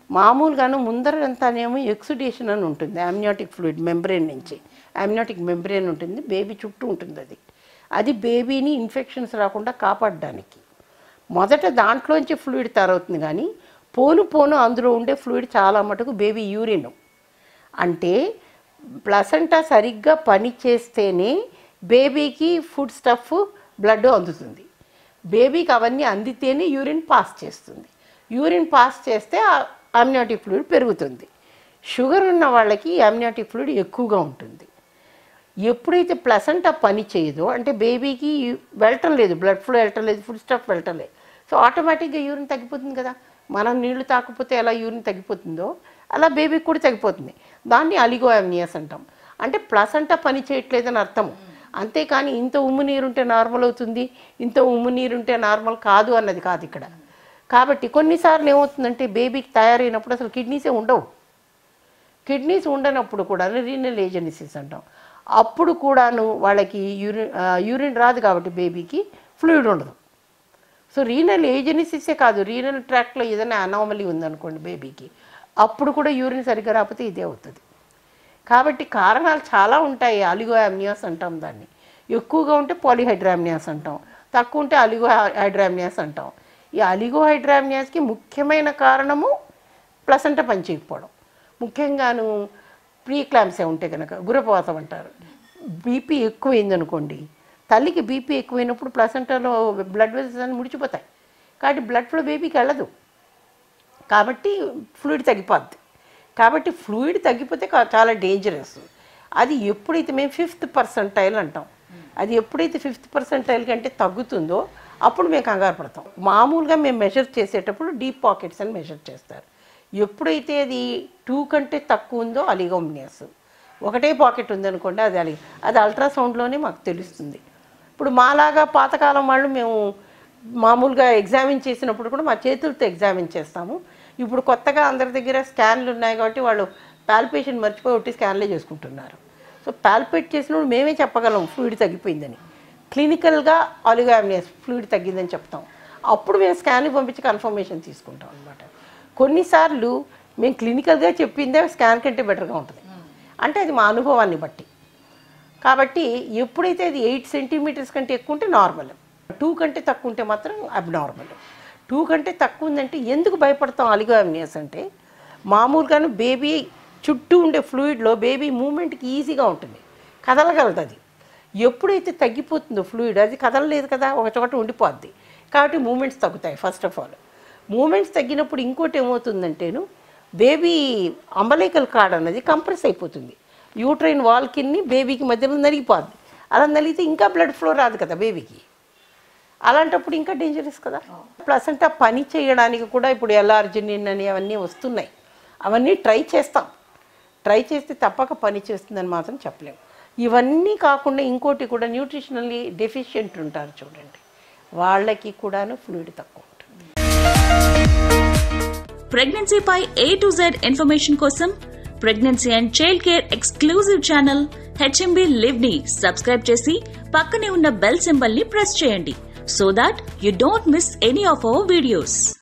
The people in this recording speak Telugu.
మామూలుగాను ముందర అంతానేమో ఎక్సుడేషన్ అని ఉంటుంది అమ్నియాటిక్ ఫ్లూయిడ్ మెంబ్రెయిన్ నుంచి అమ్నియాటిక్ మెంబ్రెయిన్ ఉంటుంది బేబీ చుట్టూ ఉంటుంది అది అది బేబీని ఇన్ఫెక్షన్స్ రాకుండా కాపాడడానికి మొదట దాంట్లోంచి ఫ్లూయిడ్ తయారవుతుంది కానీ పోను పోను అందులో ఉండే ఫ్లూయిడ్ చాలా మటుకు బేబీ యూరిన్ అంటే ప్లసంటా సరిగ్గా పని చేస్తేనే బేబీకి ఫుడ్ స్టఫ్ బ్లడ్ అందుతుంది బేబీకి అవన్నీ అందితేనే యూరిన్ పాస్ చేస్తుంది యూరిన్ పాస్ చేస్తే అమ్నియాటిక్ ఫ్లూయిడ్ పెరుగుతుంది షుగర్ ఉన్న వాళ్ళకి అమ్నియాటిక్ ఫ్లూయిడ్ ఎక్కువగా ఉంటుంది ఎప్పుడైతే ప్లసంటా పని చేయదో అంటే బేబీకి వెళ్ళటం లేదు బ్లడ్ ఫ్లో వెళ్ళటం లేదు ఫుడ్ స్టఫ్ వెళ్ళటం లేదు సో ఆటోమేటిక్గా యూరిన్ తగ్గిపోతుంది కదా మనం నీళ్లు తాకపోతే ఎలా యూరిన్ తగ్గిపోతుందో అలా బేబీకి కూడా తగ్గిపోతుంది దాన్ని అలిగో అమ్నియస్ అంటాం అంటే ప్లసంటా పని చేయట్లేదని అర్థము అంతేకాని ఇంత ఉమ్ము నీరు ఉంటే నార్మల్ అవుతుంది ఇంత ఉమ్ము నీరు ఉంటే నార్మల్ కాదు అన్నది కాదు ఇక్కడ కాబట్టి కొన్నిసార్లు ఏమవుతుందంటే బేబీకి తయారైనప్పుడు అసలు కిడ్నీసే ఉండవు కిడ్నీస్ ఉండనప్పుడు కూడా రీనల్ ఏజెన్సీస్ అంటాం అప్పుడు కూడాను వాళ్ళకి యూరిన్ యూరిన్ రాదు కాబట్టి బేబీకి ఫ్లూయిడ్ ఉండదు సో రీనల్ ఏజెన్సీసే కాదు రీనల్ ట్రాక్ట్లో ఏదైనా అనామలీ ఉందనుకోండి బేబీకి అప్పుడు కూడా యూరిన్ సరిగ్గా రాకపోతే ఇదే అవుతుంది కాబట్టి కారణాలు చాలా ఉంటాయి అలిగో అమ్నియాస్ అంటాం దాన్ని ఎక్కువగా ఉంటే పాలిహైడ్రామ్నియాస్ అంటాం తక్కువ ఉంటే అలిగో హైడ్రామ్నియాస్ అంటాం ఈ అలిగో హైడ్రామ్నియాస్కి ముఖ్యమైన కారణము ప్లసంట పనిచేయకపోవడం ముఖ్యంగాను ప్రీక్లాంప్సే ఉంటే కనుక గురపవాతం అంటారు బీపీ ఎక్కువైందనుకోండి తల్లికి బీపీ ఎక్కువైనప్పుడు ప్లసంటలో బ్లడ్ వెసల్స్ అన్ని ముడిచిపోతాయి కాబట్టి బ్లడ్ ఫ్లో బేబీకి వెళ్ళదు కాబట్టి ఫ్లూయిడ్ తగ్గిపోద్ది కాబట్టి ఫ్లూయిడ్ తగ్గిపోతే కా- చాలా డేంజరస్ అది ఎప్పుడైతే మేము ఫిఫ్త్ పర్సంటైల్ అంటాం అది ఎప్పుడైతే ఫిఫ్త్ పర్సంటైల్ కంటే తగ్గుతుందో అప్పుడు మేము కంగారు పడతాం మామూలుగా మేము మెజర్ చేసేటప్పుడు డీప్ పాకెట్స్ అని మెజర్ చేస్తారు ఎప్పుడైతే అది టూ కంటే తక్కువ ఉందో అలిగోమ్నియస్ ఒకటే పాకెట్ ఉందనుకోండి అది అలి అది అల్ట్రాసౌండ్లోనే మాకు తెలుస్తుంది ఇప్పుడు మాలాగా పాతకాలం వాళ్ళు మేము మామూలుగా ఎగ్జామిన్ చేసినప్పుడు కూడా మా చేతులతో ఎగ్జామిన్ చేస్తాము ఇప్పుడు కొత్తగా అందరి దగ్గర స్కాన్లు ఉన్నాయి కాబట్టి వాళ్ళు పాల్పేషన్ మర్చిపోయి ఒట్టి స్కాన్లే చేసుకుంటున్నారు సో పాల్పేట్ చేసినప్పుడు మేమే చెప్పగలం ఫ్లూయిడ్ తగ్గిపోయిందని క్లినికల్గా ఆలిగామినియస్ ఫ్లూయిడ్ తగ్గిందని చెప్తాం అప్పుడు మేము స్కాన్లు పంపించి కన్ఫర్మేషన్ తీసుకుంటాం అనమాట కొన్నిసార్లు మేము క్లినికల్గా చెప్పిందే స్కాన్ కంటే బెటర్గా ఉంటుంది అంటే అది మా అనుభవాన్ని బట్టి కాబట్టి ఎప్పుడైతే అది ఎయిట్ సెంటీమీటర్స్ కంటే ఎక్కువ ఉంటే నార్మల్ టూ కంటే తక్కువ ఉంటే మాత్రం అబ్నార్మల్ టూ కంటే తక్కువ ఉందంటే ఎందుకు భయపడతాం అలిగోమ్నియస్ అంటే మామూలుగాను బేబీ చుట్టూ ఉండే ఫ్లూయిడ్లో బేబీ మూమెంట్కి ఈజీగా ఉంటుంది కదలగలదు అది ఎప్పుడైతే తగ్గిపోతుందో ఫ్లూయిడ్ అది కదలలేదు కదా ఒక చోట ఉండిపోద్ది కాబట్టి మూమెంట్స్ తగ్గుతాయి ఫస్ట్ ఆఫ్ ఆల్ మూమెంట్స్ తగ్గినప్పుడు ఇంకోటి ఏమవుతుందంటేను బేబీ అంబలేకల్ కార్డ్ అన్నది కంప్రెస్ అయిపోతుంది యూట్రైన్ వాల్ కిన్ని బేబీకి మధ్యలో నలిగిపోద్ది అలా నలిగితే ఇంకా బ్లడ్ ఫ్లో రాదు కదా బేబీకి అలాంటప్పుడు ఇంకా డేంజరస్ కదా ప్లస్ అంటే ఆ పని చేయడానికి కూడా ఇప్పుడు ఎల్ఆర్జినిన్ అని అవన్నీ వస్తున్నాయి అవన్నీ ట్రై చేస్తాం ట్రై చేస్తే తప్పక పని చేస్తుందని మాత్రం చెప్పలేము ఇవన్నీ కాకుండా ఇంకోటి కూడా న్యూట్రిషనల్లీ డెఫిషియెంట్ ఉంటారు చూడండి వాళ్ళకి కూడాను ఫ్లూయిడ్ తక్కువ ఉంటుంది ప్రెగ్నెన్సీపై ఏ టు జెడ్ ఇన్ఫర్మేషన్ కోసం pregnancy and child care exclusive channel HMB live ని సబ్స్క్రైబ్ చేసి పక్కనే ఉన్న బెల్ సింబల్ ని ప్రెస్ చేయండి so that you don't miss any of our videos